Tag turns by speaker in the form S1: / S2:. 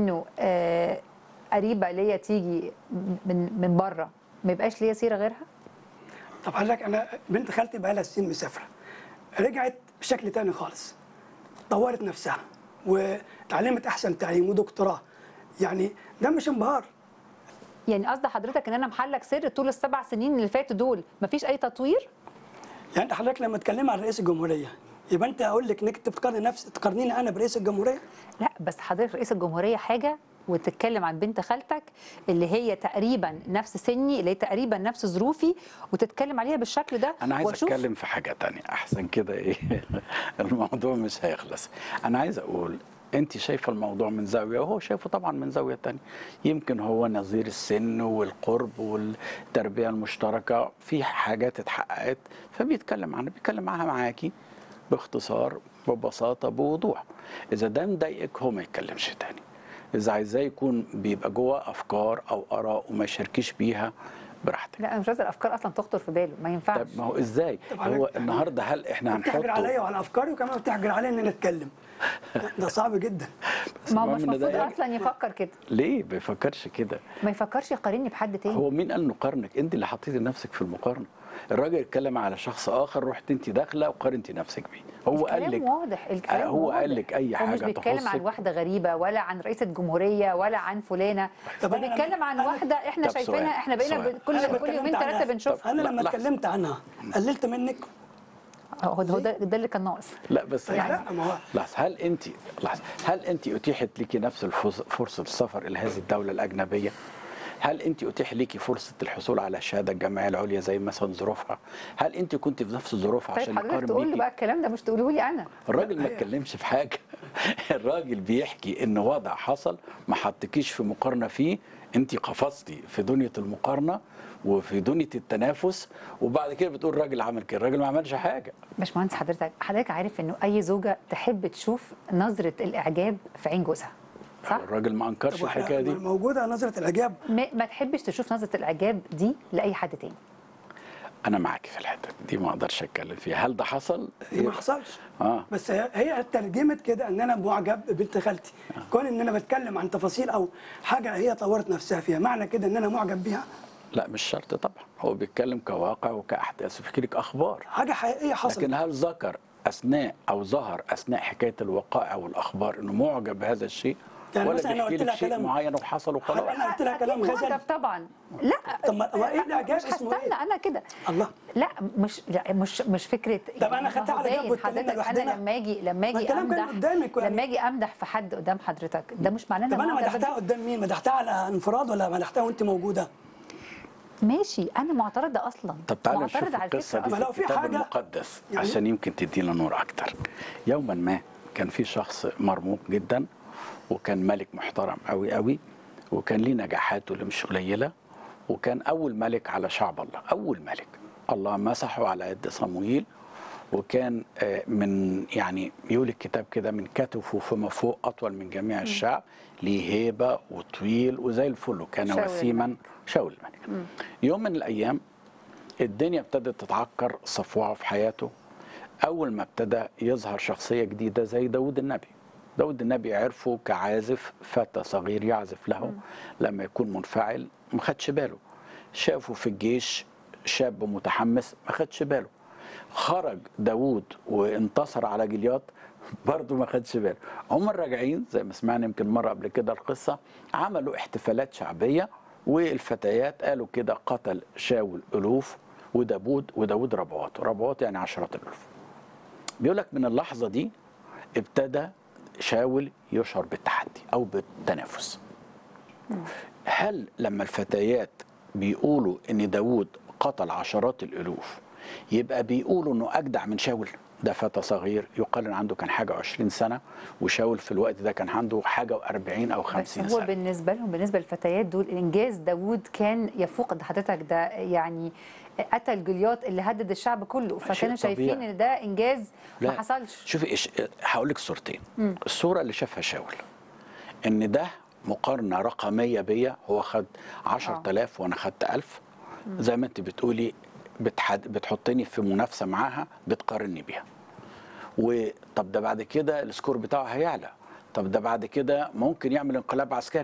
S1: انه آه قريبه ليا تيجي من من بره ما يبقاش ليا سيره غيرها
S2: طب حضرتك انا بنت خالتي بقى لها سنين مسافره رجعت بشكل تاني خالص طورت نفسها وتعلمت احسن تعليم ودكتوراه يعني ده مش انبهار
S1: يعني قصد حضرتك ان انا محلك سر طول السبع سنين اللي فاتوا دول مفيش اي تطوير
S2: يعني انت حضرتك لما تكلمي عن رئيس الجمهوريه يبقى انت اقول لك انك انت بتقارني نفس تقارنيني انا برئيس الجمهوريه
S1: لا بس حضرتك رئيس الجمهوريه حاجه وتتكلم عن بنت خالتك اللي هي تقريبا نفس سني اللي هي تقريبا نفس ظروفي وتتكلم عليها بالشكل ده
S3: انا عايز
S1: وأشوف-
S3: اتكلم في حاجه تانية احسن كده ايه الموضوع مش هيخلص انا عايز اقول انت شايفه الموضوع من زاويه وهو شايفه طبعا من زاويه تانية يمكن هو نظير السن والقرب والتربيه المشتركه في حاجات اتحققت فبيتكلم عنها بيتكلم معاها معاكي باختصار ببساطه بوضوح اذا ده مضايقك هو ما يتكلمش تاني اذا عايزاه يكون بيبقى جوه افكار او اراء وما يشاركيش بيها براحتك
S1: لا انا مش عايزه الافكار اصلا تخطر في باله ما ينفعش
S3: طب ما هو ازاي
S2: طبعاً
S3: هو
S2: أنت-
S3: النهارده هل احنا
S2: بتحجر عليا
S3: هنحطه
S2: وعلى افكاري وكمان بتحجر عليا ان انا اتكلم ده صعب جدا
S1: ما هو
S3: المهم
S1: مش
S3: إن ده
S1: المفروض
S3: يعني-
S1: اصلا يفكر كده
S3: ليه ما بيفكرش كده
S1: ما يفكرش يقارني بحد تاني
S3: هو مين قال نقارنك انت اللي حطيتي نفسك في المقارنه الراجل اتكلم على شخص اخر رحت انت داخله وقارنتي نفسك بيه هو قال
S1: الكلام
S3: لك
S1: واضح الكلام
S3: هو
S1: واضح.
S3: قال لك اي
S1: هو مش
S3: حاجه
S1: بيتكلم عن
S3: تخصك
S1: واحده غريبه ولا عن رئيسه جمهوريه ولا عن فلانه
S2: طب
S1: ده
S2: أنا-
S1: بيتكلم عن
S2: أنا-
S1: واحده احنا
S3: طب
S1: شايفينها
S3: سؤال،
S1: احنا بقينا
S3: سؤال.
S1: ب- كل
S2: أنا
S1: كل يومين
S2: اتكلمت
S1: ثلاثه
S2: عنها.
S1: بنشوفها
S2: انا لما
S3: لحظة.
S2: اتكلمت عنها قللت منك
S1: هو ده هو ده, ده اللي كان ناقص
S3: لا بس
S2: لا
S3: يعني
S2: ما هو
S3: لحظه هل انت لحظه هل انت اتيحت لك نفس الفرص- فرصه السفر الى هذه الدوله الاجنبيه؟ هل انت اتيح لك فرصه الحصول على الشهاده الجامعيه العليا زي مثلا ظروفها؟ هل انت كنت في نفس ظروفها
S1: طيب
S3: عشان
S1: حضرتك
S3: يقارن
S1: تقول له
S3: بيكي؟
S1: بقى الكلام ده مش تقوله لي انا
S3: الراجل ما اتكلمش في حاجه الراجل بيحكي ان وضع حصل ما حطكيش في مقارنه فيه انت قفزتي في دنيا المقارنه وفي دنيا التنافس وبعد كده بتقول الراجل عمل كده الراجل ما عملش حاجه
S1: باشمهندس حضرتك حضرتك عارف انه اي زوجه تحب تشوف نظره الاعجاب في عين جوزها صح؟
S3: الراجل ما انكرش
S2: طب وإحنا
S3: الحكايه دي
S2: موجوده نظره الاعجاب
S1: ما, ما تحبش تشوف نظره الاعجاب دي لاي حد تاني
S3: انا معاك في الحته دي ما اقدرش اتكلم فيها هل ده حصل
S2: دي ما حصلش
S3: اه
S2: بس هي هي ترجمت كده ان انا معجب ببنت خالتي كون ان انا بتكلم عن تفاصيل او حاجه هي طورت نفسها فيها معنى كده ان انا معجب بيها
S3: لا مش شرط طبعا هو بيتكلم كواقع وكاحداث وفي لك اخبار
S2: حاجه حقيقيه حصلت
S3: لكن هل ذكر اثناء او ظهر اثناء حكايه الوقائع والاخبار انه معجب بهذا الشيء
S2: يعني
S3: ولا
S2: مثلا أنا
S3: بيحكي
S2: قلت
S3: لك
S2: لها
S3: شيء
S2: كلام-
S3: معين وحصل وخلاص
S2: أنا قلت لها كلام
S1: أكيد
S2: غزل.
S1: معجب طبعا لا
S2: طب ما- ما إيه الإعجاب
S1: مش
S2: اسمه إيه؟
S1: هستنى انا كده
S2: الله
S1: لا مش لا مش مش فكره
S2: طب أنا
S1: ما
S2: خدتها
S1: هو
S2: على جنب
S1: باين
S2: واتكلمنا
S1: حضرتك
S2: لوحدنا.
S1: انا لما اجي لما
S2: ما
S1: اجي
S2: الكلام كان
S1: امدح
S2: قدامك يعني.
S1: لما اجي امدح في حد قدام حضرتك ده مش معناه ان
S2: طب
S1: أنا
S2: انا
S1: معجبة
S2: مدحتها
S1: بيه.
S2: قدام مين مدحتها على انفراد ولا مدحتها وانت موجوده
S1: ماشي انا معترضه اصلا
S3: طب تعالى نشوف
S1: معترضه على
S3: القصه
S1: الفكره
S3: دي
S2: أما
S3: في
S2: لو في
S3: الكتاب
S2: حاجة-
S3: المقدس
S2: يعني-
S3: عشان يمكن تدينا نور اكتر يوما ما كان في شخص مرموق جدا وكان ملك محترم قوي قوي وكان ليه نجاحاته اللي مش قليله وكان اول ملك على شعب الله اول ملك الله مسحه على يد صمويل وكان آه، من يعني يقول الكتاب كده من كتفه فما فوق اطول من جميع الشعب ليه هيبه وطويل وزي الفل وكان
S1: شاول
S3: وسيما
S1: الملك.
S3: شاول الملك يوم من الايام الدنيا ابتدت تتعكر صفوعه في حياته اول ما ابتدى يظهر شخصيه جديده زي داود النبي داود النبي عرفه كعازف فتى صغير يعزف له لما يكون منفعل ما خدش باله شافه في الجيش شاب متحمس ما خدش باله خرج داود وانتصر على جليات برضه ما خدش باله هم راجعين زي ما سمعنا يمكن مره قبل كده القصه عملوا احتفالات شعبيه والفتيات قالوا كده قتل شاول الوف وداود وداود ربوات ربوات يعني عشرات الالوف بيقول لك من اللحظه دي ابتدى شاول يشعر بالتحدي او بالتنافس هل لما الفتيات بيقولوا ان داود قتل عشرات الالوف يبقى بيقولوا انه اجدع من شاول ده فتى صغير يقال ان عنده كان حاجه 20 سنه وشاول في الوقت ده كان عنده حاجه و40 او
S1: بس
S3: 50
S1: هو
S3: سنه
S1: بالنسبه لهم بالنسبه للفتيات دول انجاز داوود كان يفوق ده حضرتك ده يعني قتل جليات اللي هدد الشعب كله فكانوا
S3: شيء طبيعي.
S1: شايفين ان ده انجاز ما
S3: لا.
S1: حصلش
S3: شوفي ايش هقول لك صورتين الصوره اللي شافها شاول ان ده مقارنه رقميه بيا هو خد 10000 وانا خدت 1000 زي ما انت بتقولي بتحد بتحطني في منافسه معاها بتقارني بيها وطب ده بعد كده السكور بتاعه هيعلى طب ده بعد كده ممكن يعمل انقلاب عسكري